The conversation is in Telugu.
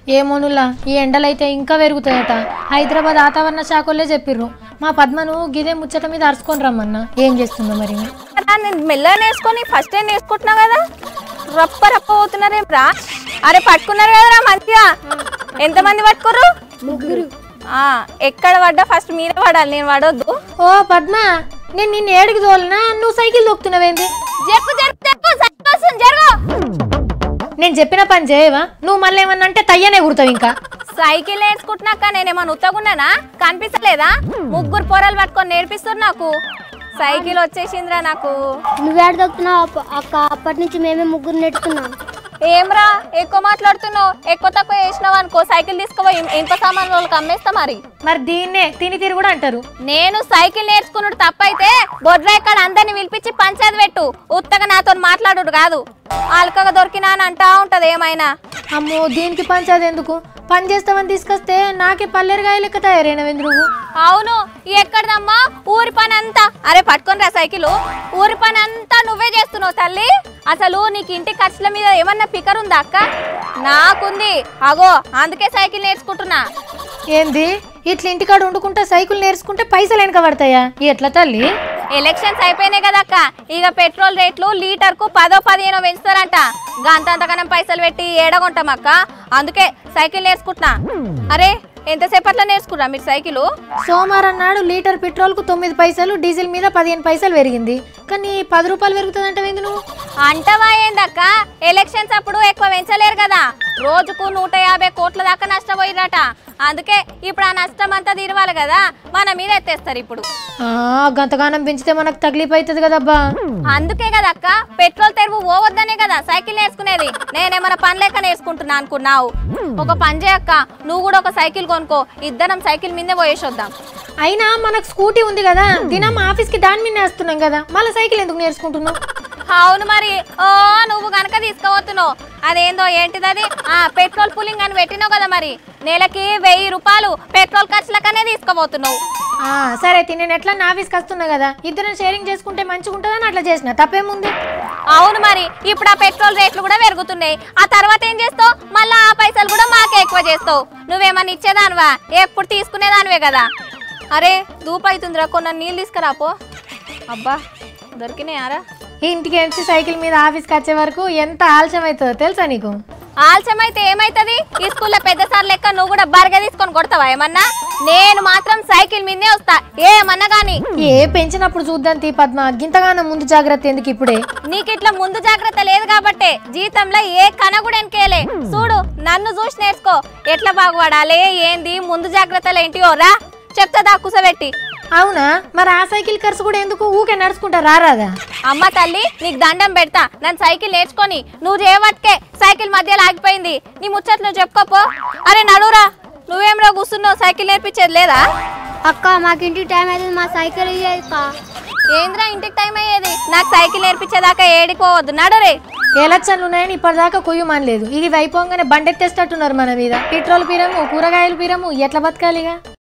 ఏమోనుల్లా ఈ ఎండలైతే ఇంకా పెరుగుతాయట హైదరాబాద్ వాతావరణ శాఖలే చెప్పిర్రు మా పద్మను గిదే ముచ్చట మీద అరుచుకొని రమ్మన్నా ఏం చేస్తుందో మరి కదా, నేను మెల్లగా నేర్చుకొని ఫస్ట్ టైం నేర్చుకుంటున్నా కదా రప్ప రప్ప పోతున్నారేం రా అరే పట్టుకున్నారు కదరా మంచిగా ఎంతమంది పట్టుకోరు ముగ్గురు ఎక్కడ పడ్డా ఫస్ట్ మీరే పడాలి నేను పడొద్దు ఓ పద్మ నేను నిన్ను ఏడికి తోలినా నువ్వు సైకిల్ తొక్కుతున్నావేంది జరుపు జరుపు జరుపు సైకిల్ వస్తుంది, జరుగు నేను చెప్పిన పని చేయవా నువ్వు మళ్ళీ ఏమన్నా అంటే తయ్యనే కుడతావు ఇంకా సైకిల్ నేర్చుకుంటున్నాక నేనేమన్నా ఉత్తగున్నానా కనిపిస్తలేదా ముగ్గురు పొరలు పట్టుకొని నేర్పిస్తారు నాకు సైకిల్ వచ్చేసిందిరా నాకు నువ్వేడ దొక్కుతున్నావు అప్ప- అక్క అప్పటి నుంచి మేమే ముగ్గురు నెట్టుకున్నాం ఏమ్రా ఎక్కువ మాట్లాడుతున్నావు ఎక్కువ తక్కువ చేసినావు అనుకో సైకిల్ తీసుకుపోయి ఇనుప సామాన్ వాళ్ళకి అమ్మేస్తా మరి మరి దీన్నే తిని తిరు కూడా అంటారు నేను సైకిల్ నేర్చుకున్నాడు తప్పైతే బొడ్రా ఇక్కడ అందరిని పిలిపించి పంచాయతీ పెట్టు ఉత్తగా నాతో మాట్లాడు కాదు అలకగా దొరికినా అని అంటా ఉంటది ఏమైనా అమ్మో దీనికి పంచాది ఎందుకు పని చేస్తామని తీసుకొస్తే నాకే పల్లెరుగాయ లెక్క తయారైనవేంది నువ్వు అవును ఎక్కడదమ్మా ఊరి పని అంతా అరే పట్టుకొని రా సైకిల్ ఊరి పని అంతా నువ్వే చేస్తున్నావు తల్లి అసలు నీకు ఇంటి ఖర్చుల మీద ఏమన్నా పికర్ ఉందా అక్క నాకుంది అగో అందుకే సైకిల్ నేర్చుకుంటున్నా ఏంది ఇట్లా ఇంటికాడ వండుకుంటా సైకిల్ నేర్చుకుంటే పైసలు వెనక పడతాయా ఎట్లా తల్లి ఎలక్షన్స్ అయిపోయినాయి కదక్క ఇక పెట్రోల్ రేట్లు లీటర్ కు పదో పదిహేనో పెంచుతారంట గంతంతకనం పైసలు పెట్టి ఏడగొంటాం అక్క అందుకే సైకిల్ నేర్చుకుంటున్నా అరే ఎంతసేపట్లో నేర్చుకున్నా మీరు సైకిల్ సోమవారం నాడు లీటర్ పెట్రోల్ కు తొమ్మిది పైసలు డీజిల్ మీద పదిహేను పైసలు పెరిగింది కానీ పది రూపాయలు పెరుగుతుంది అంటే నువ్వు అంటవా ఏందక్క ఎలక్షన్స్ అప్పుడు ఎక్కువ పెంచలేరు కదా రోజుకు నూట యాభై కోట్ల దాకా నష్టపోయిరట అందుకే ఇప్పుడు ఆ నష్టం అంతా తీరవాలి కదా మన మీద ఎత్తేస్తారు ఇప్పుడు ఆ, గంతగానం పెంచితే మనకు తగిలిపు అవుతుంది కదబ్బా అందుకే కదా అక్క పెట్రోల్ తెరువు పోవద్దనే కదా సైకిల్ నేర్చుకునేది నేనేమైనా పని లేక నేర్చుకుంటున్నా అనుకున్నావు ఒక పని చేయక్క నువ్వు కూడా ఒక సైకిల్ కొనుక్కో ఇద్దరం సైకిల్ మీదే పోయేసొద్దాం అయినా మనకు స్కూటీ ఉంది కదా దినం ఆఫీస్కి దాని మీద వేస్తున్నాం కదా మళ్ళీ సైకిల్ ఎందుకు నేర్చుకుంటున్నావు అవును మరి ఓ నువ్వు గనక తీసుకుపోతున్నావు అదేందో ఏంటిది అది ఆ పెట్రోల్ పులింగ్ అని పెట్టినావు కదా మరి నెలకి వెయ్యి రూపాయలు పెట్రోల్ ఖర్చులకనే తీసుకుపోతున్నావు ఆ, సరే అయితే నేను ఎట్లా నా ఆఫీస్కి వస్తున్నా కదా ఇద్దరం షేరింగ్ చేసుకుంటే మంచిగా ఉంటుందని అట్లా చేసిన తప్పేముంది అవును మరి ఇప్పుడు ఆ పెట్రోల్ రేట్లు కూడా పెరుగుతున్నాయి ఆ తర్వాత ఏం చేస్తావు మళ్ళా ఆ పైసలు కూడా మాకే ఎక్కువ చేస్తావు నువ్వేమన్నా ఇచ్చేదానివా ఎప్పుడు తీసుకునేదానివే కదా అరే దూపు అవుతుందిరా కొన్న నీళ్ళు తీసుకురాపో అబ్బా దొరికినాయారా ఈ ఇంటికి వచ్చి సైకిల్ మీద ఆఫీస్కి వచ్చే వరకు ఎంత ఆలస్యం అవుతుందో తెలుసా నీకు ఆలస్యం అయితే ఏమైతుంది ఈ స్కూల్లో పెద్ద సార్ లెక్క నువ్వు కూడా బర్గ తీసుకొని కొడతావా ఏమన్నా నేను మాత్రం సైకిల్ మీదే వస్తా ఏమన్నా గానీ ఏ పెంచినప్పుడు చూద్దాం తీ పద్మ గింతగానం ముందు జాగ్రత్త ఎందుకు ఇప్పుడే నీకు ఇట్లా ముందు జాగ్రత్త లేదు కాబట్టే జీతంలో ఏ కన కూడా ఎనకేలే చూడు నన్ను చూసి నేర్చుకో ఎట్లా బాగుపడాలి ఏంది ముందు జాగ్రత్తలు ఏంటియో రా చెప్తా కూసబెట్టి అవునా మరి ఆ సైకిల్ ఖర్చు కూడా ఎందుకు ఊకే నడుచుకుంటా రారాదా అమ్మ తల్లి నీకు దండం పెడతా నన్ను సైకిల్ నేర్చుకొని నువ్వు చేయవట్కే సైకిల్ మధ్యలో ఆగిపోయింది నీ ముచ్చట్లు నువ్వు చెప్పుకోపో అరే నడురా నువ్వేంరా కూర్చున్నావు సైకిల్ నేర్పించేది లేదా అక్క మాకు ఇంటికి టైం అవుతుంది మా సైకిల్ ఇయ్యి అక్క ఏంద్రా ఇంటికి టైం అయ్యేది నాకు సైకిల్ నేర్పించేదాకా ఏడిపోవద్దు నడురే ఎలక్షన్లు ఉన్నాయని ఇప్పటిదాకా కొయ్యమనలేదు ఇది అయిపోగానే బండెత్తేస్తట్టున్నారు మన మీద పెట్రోల్ పీరము కూరగాయలు పీరము ఎట్లా బతకాలిగా